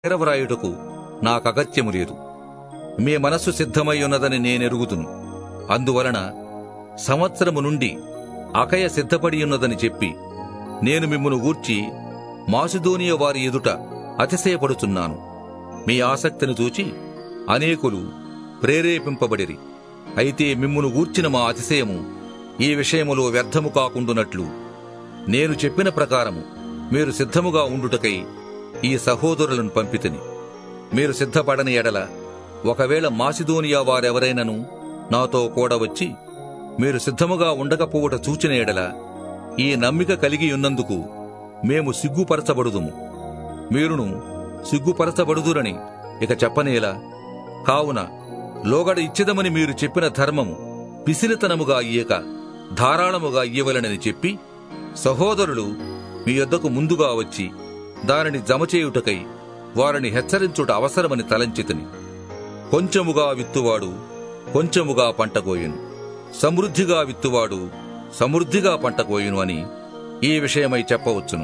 నెరవరాయుటకు నాకగత్యము లేదు మీ మనస్సు సిద్ధమై ఉన్నదని నేనెరుగుదును అందువలన సంవత్సరము నుండి అకయ సిద్ధపడి ఉన్నదని చెప్పి నేను మిమ్మును గూర్చి మాసిదోనియ వారి ఎదుట అతిశయపడుచున్నాను మీ ఆసక్తిని చూచి అనేకులు ప్రేరేపింపబడిరి అయితే మిమ్మును గూర్చిన మా అతిశయము ఈ విషయములో వ్యర్థము కాకుండునట్లు నేను చెప్పిన ప్రకారము మీరు సిద్ధముగా ఉండుటకై ఈ సహోదరులను పంపితిని మీరు సిద్ధపడని ఎడల ఒకవేళ మాసిదోనియా వారెవరైనను నాతో కూడా వచ్చి మీరు సిద్ధముగా ఉండకపోవుట చూచిన ఎడల ఈ నమ్మిక కలిగి ఉన్నందుకు మేము సిగ్గుపరచబడుదుము మీరును సిగ్గుపరచబడుదురని ఇక చెప్పనేలా కావున లోగడ ఇచ్చిదమని మీరు చెప్పిన ధర్మము పిసినితనముగా ఇయ్యక ధారాళముగా ఇయ్యవలనని చెప్పి సహోదరులు మీ యొద్దకు ముందుగా వచ్చి దానిని జమచేయుటకై వారిని హెచ్చరించుట అవసరమని తలంచితిని కొంచెముగా విత్తువాడు కొంచెముగా పంట కోయును సమృద్ధిగా విత్తువాడు సమృద్ధిగా పంట కోయును అని ఈ విషయమై చెప్పవచ్చును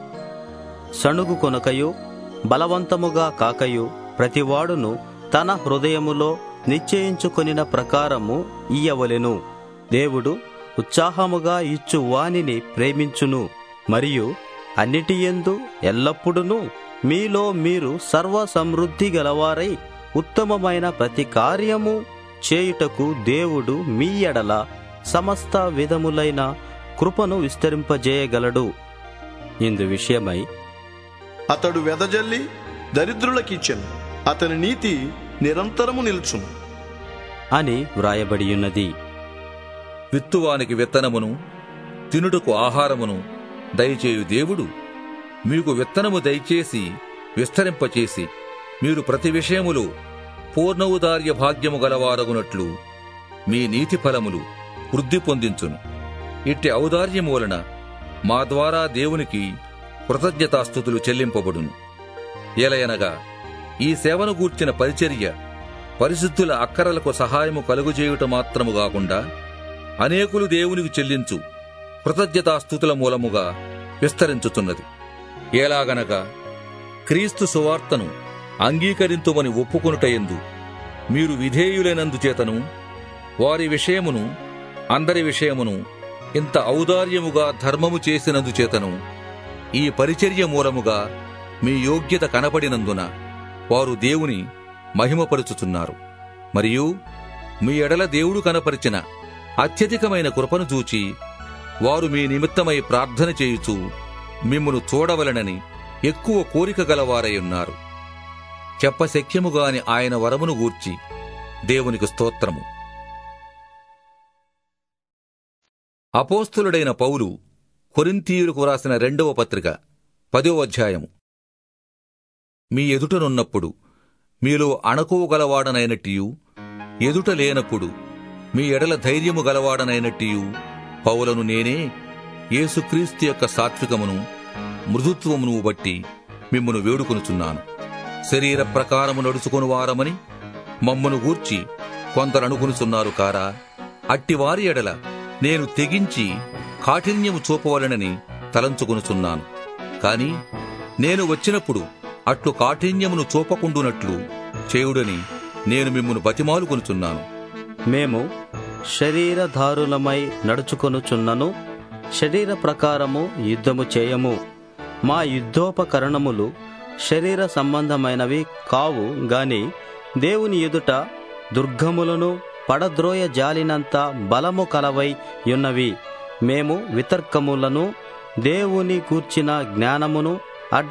సణుగు కొనకయు బలవంతముగా కాకయు ప్రతివాడును తన హృదయములో నిశ్చయించుకొనిన ప్రకారము ఇయ్యవలెను దేవుడు ఉత్సాహముగా ఇచ్చు వానిని ప్రేమించును మరియు అన్నిటియందు ఎల్లప్పుడూ మీలో మీరు సర్వ సమృద్ధి గలవారై ఉత్తమమైన ప్రతి కార్యము చేయుటకు దేవుడు మీ ఎడల సమస్త విధములైన కృపను విస్తరింపజేయగలడు ఇందు విషయమై అతడు వెదజల్లి దరిద్రులకిచ్చెను అతని నీతి నిరంతరము నిల్చును అని వ్రాయబడియున్నది విత్తువానికి విత్తనమును తినుటకు ఆహారమును దయచేయు దేవుడు మీకు విత్తనము దయచేసి విస్తరింపచేసి మీరు ప్రతి విషయములో పూర్ణౌదార్య భాగ్యము గలవారగునట్లు మీ నీతి ఫలములు వృద్ధి పొందించును ఇట్టి ఔదార్యము వలన మా ద్వారా దేవునికి కృతజ్ఞతాస్థుతులు చెల్లింపబడును ఎలయనగా ఈ సేవను గూర్చిన పరిచర్య పరిశుద్ధుల అక్కరలకు సహాయము కలుగుచేయుట మాత్రము కాకుండా అనేకులు దేవునికి చెల్లించు కృతజ్ఞతాస్థుతుల మూలముగా విస్తరించుతున్నది ఎలాగనగా క్రీస్తు సువార్తను అంగీకరింతుమని ఒప్పుకొనుటయందు మీరు విధేయులైనందుచేతను వారి విషయమును అందరి విషయమును ఇంత ఔదార్యముగా ధర్మము చేసినందుచేతను ఈ పరిచర్య మూలముగా మీ యోగ్యత కనపడినందున వారు దేవుని మహిమపరుచుతున్నారు మరియు మీ ఎడల దేవుడు కనపరిచిన అత్యధికమైన కృపను చూచి వారు మీ నిమిత్తమై ప్రార్థన చేయుచు మిమ్మును చూడవలనని ఎక్కువ కోరిక గలవారై ఉన్నారు చెప్పశక్యముగాని ఆయన వరమును గూర్చి దేవునికి స్తోత్రము అపోస్తులుడైన పౌలు కొరింథీయులకు రాసిన రెండవ పత్రిక పదో అధ్యాయము మీ ఎదుటనున్నప్పుడు మీలో అణకువ గలవాడనైనట్టియు ఎదుట లేనప్పుడు మీ ఎడల ధైర్యము గలవాడనైనట్టియు పౌలను నేనే యేసుక్రీస్తు యొక్క సాత్వికమును మృదుత్వమును బట్టి మిమ్మును వేడుకొనుచున్నాను శరీర ప్రకారము నడుచుకుని వారమని మమ్మను గూర్చి కొందరనుకునుచున్నారు కారా అట్టివారి ఎడల నేను తెగించి కాఠిన్యము చూపవలనని తలంచుకొనుచున్నాను కాని నేను వచ్చినప్పుడు అట్లు కాఠిన్యమును చూపకుండునట్లు చేయుడని నేను మిమ్మును బతిమాలుకొనుచున్నాను మేము శరీరధారులమై నడుచుకొనుచున్నను శరీర ప్రకారము యుద్ధము చేయము మా యుద్ధోపకరణములు శరీర సంబంధమైనవి కావు గాని దేవుని ఎదుట దుర్గములను పడద్రోయ జాలినంత బలము కలవై యున్నవి మేము వితర్కములను దేవుని కూర్చిన జ్ఞానమును